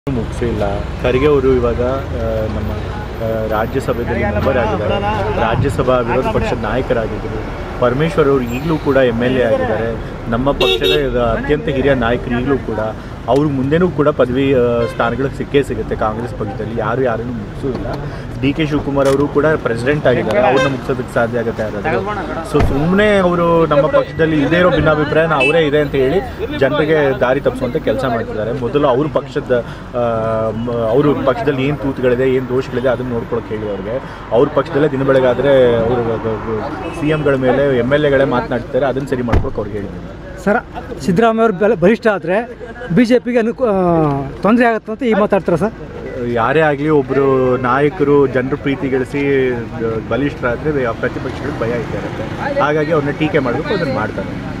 ಮುಗಿಸಿಲ್ಲ ಖರ್ಗೆ ಅವರು ಇವಾಗ ಆ, ನಮ್ಮ ಆ, ರಾಜ್ಯಸಭೆಯಲ್ಲಿ ಮೆಂಬರ್ ಆಗಿದ್ದಾರೆ ರಾಜ್ಯಸಭಾ ವಿರೋಧ ಪಕ್ಷದ ನಾಯಕರಾಗಿದ್ದರು ಪರಮೇಶ್ವರ್ ಅವರು ಈಗಲೂ ಕೂಡ ಎಮ್ ಎಲ್ ಎ ಆಗಿದ್ದಾರೆ ನಮ್ಮ ಪಕ್ಷದ ಈಗ ಅತ್ಯಂತ ಹಿರಿಯ ನಾಯಕರು ಈಗಲೂ ಕೂಡ ಅವರು ಮುಂದೆನೂ ಕೂಡ ಪದವಿ ಆ, ಸ್ಥಾನಗಳಿಗೆ ಸಿಕ್ಕೇ ಸಿಗುತ್ತೆ ಕಾಂಗ್ರೆಸ್ ಪಕ್ಷದಲ್ಲಿ ಯಾರು ಯಾರನ್ನು ಮುಗಿಸೋದಿಲ್ಲ ಡಿ ಕೆ ಶಿವಕುಮಾರ್ ಅವರು ಕೂಡ ಪ್ರೆಸಿಡೆಂಟ್ ಆಗಿದ್ದಾರೆ ಅವ್ರನ್ನ ಮುಗಿಸೋದಕ್ಕೆ ಸಾಧ್ಯ ಆಗುತ್ತೆ ಯಾರಾದರೂ ಸೊ ಸುಮ್ಮನೆ ಅವರು ನಮ್ಮ ಪಕ್ಷದಲ್ಲಿ ಇದೇ ಇರೋ ಭಿನ್ನಾಭಿಪ್ರಾಯನ ಅವರೇ ಇದೆ ಅಂತ ಹೇಳಿ ಜನರಿಗೆ ದಾರಿ ತಪ್ಪಿಸುವಂಥ ಕೆಲಸ ಮಾಡ್ತಿದ್ದಾರೆ ಮೊದಲು ಅವ್ರ ಪಕ್ಷದ ಆ, ಮ- ಅವ್ರ ಪಕ್ಷದಲ್ಲಿ ಏನು ತೂತುಗಳಿದೆ ಏನು ದೋಷಗಳಿದೆ ಅದನ್ನು ನೋಡ್ಕೊಳಕ್ಕೆ ಹೇಳಿ ಅವ್ರಿಗೆ ಅವ್ರ ಪಕ್ಷದಲ್ಲೇ ದಿನ ಬೆಳಗಾದರೆ ಅವರು ಸಿ ಎಮ್ಗಳ ಮೇಲೆ ಎಮ್ ಎಲ್ ಎಗಳೇ ಮಾತನಾಡ್ತಾರೆ ಅದನ್ನು ಸರಿ ಮಾಡ್ಕೊಳಕ್ಕೆ ಅವ್ರಿಗೆ ಹೇಳಿದ್ದೀನಿ ಸರ್ ಸಿದ್ದರಾಮಯ್ಯ ಅವರು ಬೆಲ ಬಲಿಷ್ಠ ಆದರೆ ಬಿ ಜೆ ಪಿಗೆ ಅನುಕೂ ತೊಂದರೆ ಆಗುತ್ತೆ ಅಂತ ಈಗ ಮಾತಾಡ್ತಾರೆ ಸರ್ ಯಾರೇ ಆಗಲಿ ಒಬ್ಬರು ನಾಯಕರು ಜನರು ಪ್ರೀತಿ ಗಳಿಸಿ ಬಲಿಷ್ಠರಾದರೆ ಪ್ರತಿಪಕ್ಷಗಳಿಗೆ ಭಯ ಇದ್ದೇ ಇರುತ್ತೆ ಹಾಗಾಗಿ ಅವ್ರನ್ನ ಟೀಕೆ ಮಾಡಬೇಕು ಅದನ್ನು ಮಾಡ್ತಾರೆ